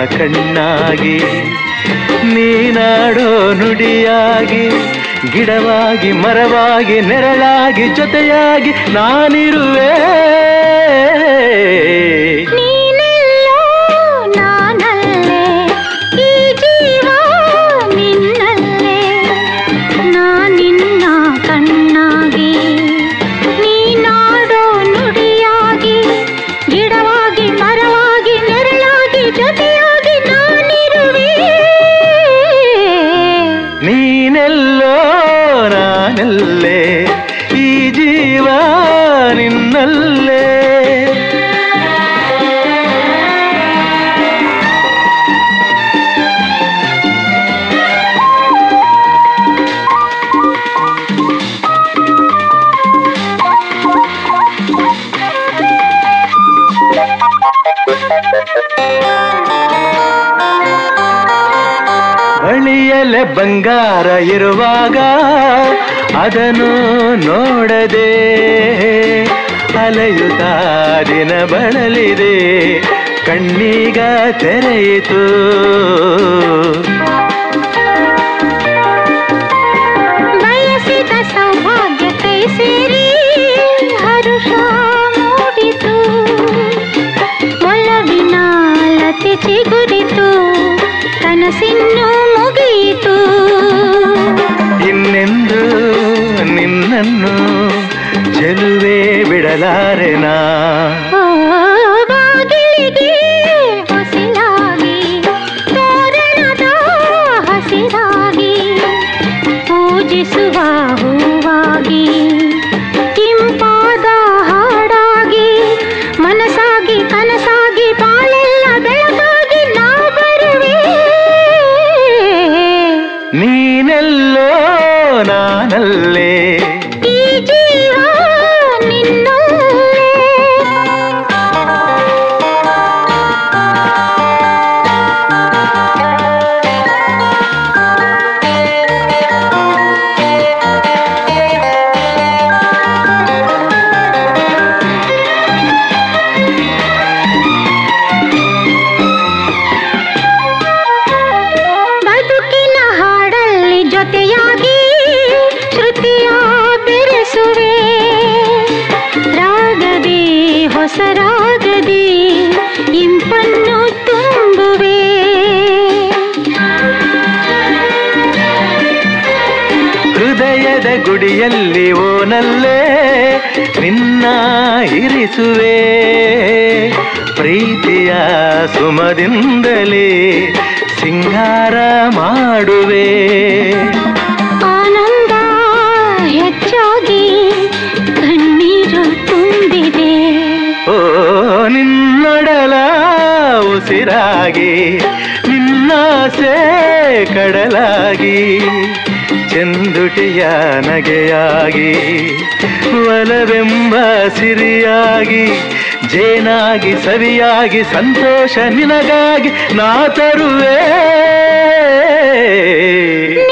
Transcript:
ಕಣ್ಣಾಗಿ ನೀನಾಡೋ ನುಡಿಯಾಗಿ ಗಿಡವಾಗಿ ಮರವಾಗಿ ನೆರಳಾಗಿ ಜೊತೆಯಾಗಿ ನಾನಿರುವೆ ನೀನೆಲ್ಲೋ ನಾನಲ್ಲೇ ಈ ಜೀವ ನಿನ್ನಲ್ಲೇ ನಾನಿನ್ನ ಕಣ್ಣಾಗಿ ನೀನಾಡೋ ನುಡಿಯಾಗಿ ಗಿಡವಾಗಿ ಮರವಾಗಿ ನೆರಳಾಗಿ ಜೊತೆಯಾಗಿ ನಾನಿರುವೆ ನೀನೆಲ್ಲೋ ನಾನಲ್ಲೇ ಈ ಜೀವ ನಿನ್ನಲ್ಲೇ ಬಳಿಯಲೆ ಬಂಗಾರ ಇರುವಾಗ ಅದನ್ನು ನೋಡದೆ ಅಲೆಯುತ್ತ ದಿನ ಬಳಲಿದೆ ಕಣ್ಣೀಗ ತೆರೆಯಿತು ಬಯಸಿದ ಸೌಭಾಗ್ಯ ಕೈ ಸೇರಿ ಹರುಷ ಮೂಡಿತು ಒಲವಿನ ಲತೆ ಚಿಗುರಿತು ಕನಸಿನ್ನು ಮುಗಿಯಿತು ಇನ್ನೆಂದು ನಿನ್ನನ್ನು ಚೆಲುವೆ ಬಿಡಲಾರೆನಾ ಓ ಬಾಗಿಲಿಗೆ ಹೊಸಿಲಾಗಿ ತೋರಣದ ಹಸಿರಾಗಿ ಪೂಜಿಸುವ ಹೂವಾಗಿ ಇಂಪಾದ ಹಾಡಾಗಿ ಮನಸಾಗಿ ಕನಸಾಗಿ ಬಾಳೆಲ್ಲ ಬೆಳಗಾಗಿ ನಾ ಬರುವೆ ನೀನೆಲ್ಲೋ ನಾನಲ್ಲೇ ಈ ಜೀವ ನಿನ್ನಲ್ಲೇ ಬದುಕಿನ ಹಾಡಲ್ಲಿ ಜೊತೆಯಾಗಿ ಶ್ರುತಿಯ ಬೆರೆಸುವೆ ರಾಗದಿ ಹೊಸ ರಾಗದಿ ಇಂಪನ್ನು ತುಂಬುವೆ ಹೃದಯದ ಗುಡಿಯಲ್ಲಿ ಓನಲ್ಲೇ ನಿನ್ನ ಇರಿಸುವೆ ಪ್ರೀತಿಯ ಸುಮದಿಂದಲೇ ಸಿಂಗಾರ ಮಾಡುವೆ ಆನಂದ ಹೆಚ್ಚಾಗಿ ಕಣ್ಣೀರು ತುಂಬಿದೆ ಓ ನಿನ್ನೊಡಲ ಉಸಿರಾಗಿ ನಿನ್ನಾಸೆ ಕಡಲಾಗಿ ಚಂದುಟಿಯ ನಗೆಯಾಗಿ ಒಲವೆಂಬ ಸಿರಿಯಾಗಿ ಜೇನಾಗಿ ಸವಿಯಾಗಿ ಸಂತೋಷ ನಿನಗಾಗಿ ನಾ ತರುವೆ